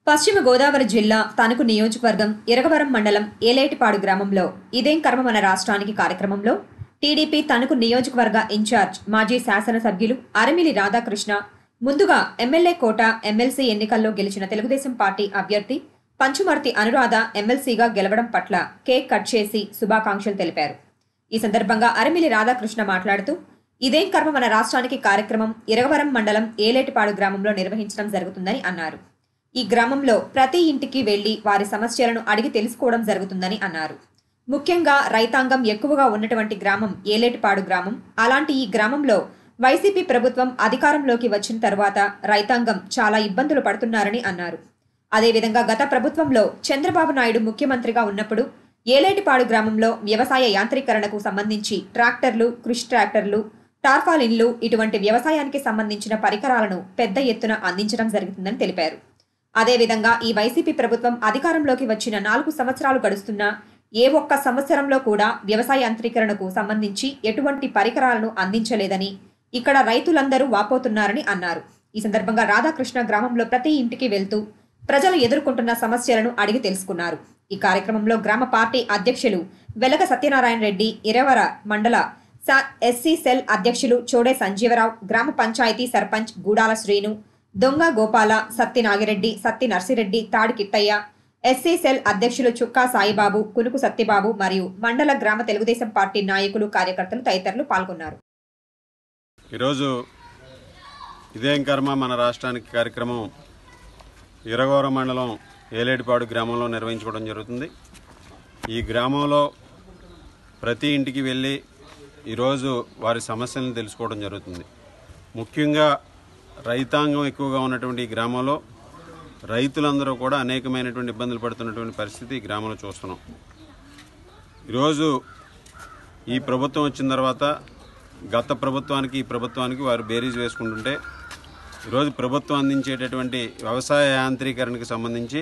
పశ్చిమ గోదావరి జిల్లా తణుకు నియోజకవర్గం ఇరగవరం మండలం ఏలేటిపాడు గ్రామంలో ఇదేం కర్మ మన రాష్ట్రానికి కార్యక్రమంలో టీడీపీ తణుకు నియోజకవర్గ ఇన్ఛార్జ్ మాజీ శాసనసభ్యులు అరమిలి రాధాకృష్ణ ముందుగా ఎమ్మెల్యే కోట ఎమ్మెల్సీ ఎన్నికల్లో గెలిచిన తెలుగుదేశం పార్టీ అభ్యర్థి పంచుమర్తి అనురాధ ఎమ్మెల్సీగా గెలవడం పట్ల కేక్ కట్ చేసి శుభాకాంక్షలు తెలిపారు ఈ సందర్భంగా అరమిలి రాధాకృష్ణ మాట్లాడుతూ ఇదేం కర్మ మన రాష్ట్రానికి కార్యక్రమం ఇరగవరం మండలం ఏలేటిపాడు గ్రామంలో నిర్వహించడం జరుగుతుందని అన్నారు ఈ గ్రామంలో ప్రతి ఇంటికి వెళ్లి వారి సమస్యలను అడిగి తెలుసుకోవడం జరుగుతుందని అన్నారు ముఖ్యంగా రైతాంగం ఎక్కువగా ఉన్నటువంటి గ్రామం ఏలేటిపాడు గ్రామం అలాంటి ఈ గ్రామంలో వైసీపీ ప్రభుత్వం అధికారంలోకి వచ్చిన తర్వాత రైతాంగం చాలా ఇబ్బందులు పడుతున్నారని అన్నారు అదేవిధంగా గత ప్రభుత్వంలో చంద్రబాబు నాయుడు ముఖ్యమంత్రిగా ఉన్నప్పుడు ఏలేటిపాడు గ్రామంలో వ్యవసాయ యాంత్రీకరణకు సంబంధించి ట్రాక్టర్లు కృషి ట్రాక్టర్లు టార్పాలిన్లు ఇటువంటి వ్యవసాయానికి సంబంధించిన పరికరాలను పెద్ద ఎత్తున అందించడం జరుగుతుందని తెలిపారు అదేవిధంగా ఈ వైసీపీ ప్రభుత్వం అధికారంలోకి వచ్చిన నాలుగు సంవత్సరాలు గడుస్తున్నా ఏ ఒక్క సంవత్సరంలో కూడా వ్యవసాయ యాంత్రీకరణకు సంబంధించి ఎటువంటి పరికరాలను అందించలేదని ఇక్కడ రైతులందరూ వాపోతున్నారని అన్నారు ఈ సందర్భంగా రాధాకృష్ణ గ్రామంలో ప్రతి ఇంటికి వెళ్తూ ప్రజలు ఎదుర్కొంటున్న సమస్యలను అడిగి తెలుసుకున్నారు ఈ కార్యక్రమంలో గ్రామ పార్టీ అధ్యక్షులు వెలగ సత్యనారాయణ రెడ్డి ఇరవర మండల స- ఎస్సీ సెల్ అధ్యక్షులు చోడే సంజీవరావు గ్రామ పంచాయతీ సర్పంచ్ గూడాల శ్రీను దొంగ గోపాల సత్తి నాగిరెడ్డి సత్తి నర్సిరెడ్డి తాడి కిట్టయ్య ఎస్సీ సెల్ అధ్యక్షులు చుక్కా సాయిబాబు కునుకు సత్యబాబు మరియు మండల గ్రామ తెలుగుదేశం పార్టీ నాయకులు కార్యకర్తలు తదితరులు పాల్గొన్నారు ఈరోజు ఇదేం కర్మ మన రాష్ట్రానికి కార్యక్రమం ఇరగోర మండలం ఏలేటిపాడు గ్రామంలో నిర్వహించుకోవడం జరుగుతుంది ఈ గ్రామంలో ప్రతి ఇంటికి వెళ్ళి ఈరోజు వారి సమస్యలను తెలుసుకోవడం జరుగుతుంది ముఖ్యంగా రైతాంగం ఎక్కువగా ఉన్నటువంటి ఈ గ్రామంలో రైతులందరూ కూడా అనేకమైనటువంటి ఇబ్బందులు పడుతున్నటువంటి పరిస్థితి ఈ గ్రామంలో చూస్తున్నాం ఈరోజు ఈ ప్రభుత్వం వచ్చిన తర్వాత గత ప్రభుత్వానికి ఈ ప్రభుత్వానికి వారు బేరీజ్ వేసుకుంటుంటే ఈరోజు ప్రభుత్వం అందించేటటువంటి వ్యవసాయ యాంత్రీకరణకు సంబంధించి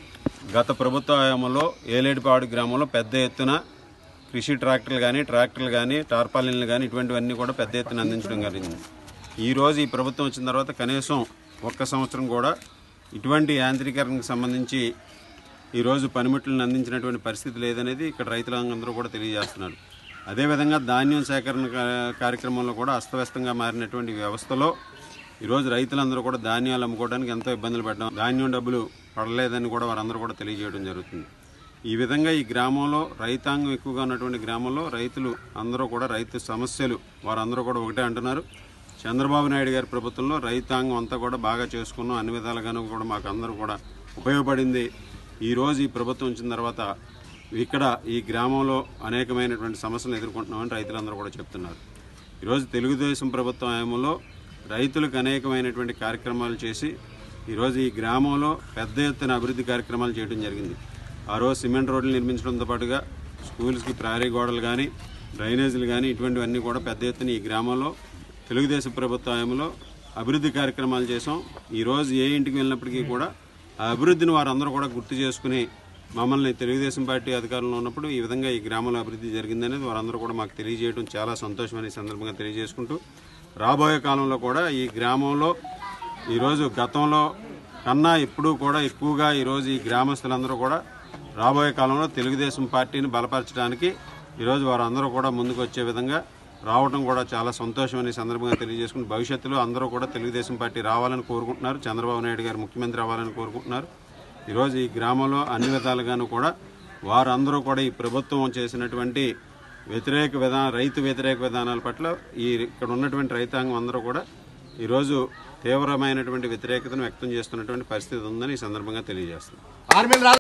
గత ప్రభుత్వ హయాంలో ఏలేడిపాడు గ్రామంలో పెద్ద ఎత్తున కృషి ట్రాక్టర్లు కానీ ట్రాక్టర్లు కానీ టార్పాలిన్లు కానీ ఇటువంటివన్నీ కూడా పెద్ద ఎత్తున అందించడం జరిగింది ఈరోజు ఈ ప్రభుత్వం వచ్చిన తర్వాత కనీసం ఒక్క సంవత్సరం కూడా ఇటువంటి యాంత్రీకరణకు సంబంధించి ఈరోజు పనిముట్లను అందించినటువంటి పరిస్థితి లేదనేది ఇక్కడ రైతులందరూ కూడా తెలియజేస్తున్నారు అదేవిధంగా ధాన్యం సేకరణ కా- కార్యక్రమంలో కూడా అస్తవ్యస్తంగా మారినటువంటి వ్యవస్థలో ఈరోజు రైతులందరూ కూడా ధాన్యాలు అమ్ముకోవడానికి ఎంతో ఇబ్బందులు పడ్డాం ధాన్యం డబ్బులు పడలేదని కూడా వారందరూ కూడా తెలియజేయడం జరుగుతుంది ఈ విధంగా ఈ గ్రామంలో రైతాంగం ఎక్కువగా ఉన్నటువంటి గ్రామంలో రైతులు అందరూ కూడా రైతు సమస్యలు వారందరూ కూడా ఒకటే అంటున్నారు చంద్రబాబు నాయుడు గారి ప్రభుత్వంలో రైతాంగం అంతా కూడా బాగా చేసుకున్నాం అన్ని విధాలుగాను కూడా మాకు అందరూ కూడా ఉపయోగపడింది ఈ రోజు ఈ ప్రభుత్వం వచ్చిన తర్వాత ఇక్కడ ఈ గ్రామంలో అనేకమైనటువంటి సమస్యలు ఎదుర్కొంటున్నామని రైతులందరూ కూడా చెప్తున్నారు ఈరోజు తెలుగుదేశం ప్రభుత్వం హయాంలో రైతులకు అనేకమైనటువంటి కార్యక్రమాలు చేసి ఈరోజు ఈ గ్రామంలో పెద్ద ఎత్తున అభివృద్ధి కార్యక్రమాలు చేయడం జరిగింది ఆ రోజు సిమెంట్ రోడ్లు నిర్మించడంతో పాటుగా స్కూల్స్కి ప్రహరీ గోడలు కానీ డ్రైనేజీలు కానీ ఇటువంటివన్నీ కూడా పెద్ద ఎత్తున ఈ గ్రామంలో తెలుగుదేశం ప్రభుత్వ హయాంలో అభివృద్ధి కార్యక్రమాలు చేసాం ఈరోజు ఏ ఇంటికి వెళ్ళినప్పటికీ కూడా ఆ అభివృద్ధిని వారందరూ కూడా గుర్తు చేసుకుని మమ్మల్ని తెలుగుదేశం పార్టీ అధికారంలో ఉన్నప్పుడు ఈ విధంగా ఈ గ్రామంలో అభివృద్ధి జరిగిందనేది వారందరూ కూడా మాకు తెలియజేయడం చాలా సంతోషమని ఈ సందర్భంగా తెలియజేసుకుంటూ రాబోయే కాలంలో కూడా ఈ గ్రామంలో ఈరోజు గతంలో కన్నా ఎప్పుడూ కూడా ఎక్కువగా ఈరోజు ఈ గ్రామస్తులందరూ కూడా రాబోయే కాలంలో తెలుగుదేశం పార్టీని బలపరచడానికి ఈరోజు వారందరూ కూడా ముందుకు వచ్చే విధంగా రావడం కూడా చాలా సంతోషం అని ఈ సందర్భంగా తెలియజేసుకుని భవిష్యత్తులో అందరూ కూడా తెలుగుదేశం పార్టీ రావాలని కోరుకుంటున్నారు చంద్రబాబు నాయుడు గారు ముఖ్యమంత్రి అవ్వాలని కోరుకుంటున్నారు ఈరోజు ఈ గ్రామంలో అన్ని విధాలుగాను కూడా వారందరూ కూడా ఈ ప్రభుత్వం చేసినటువంటి వ్యతిరేక విధాన రైతు వ్యతిరేక విధానాల పట్ల ఈ ఇక్కడ ఉన్నటువంటి రైతాంగం అందరూ కూడా ఈరోజు తీవ్రమైనటువంటి వ్యతిరేకతను వ్యక్తం చేస్తున్నటువంటి పరిస్థితి ఉందని ఈ సందర్భంగా తెలియజేస్తున్నాను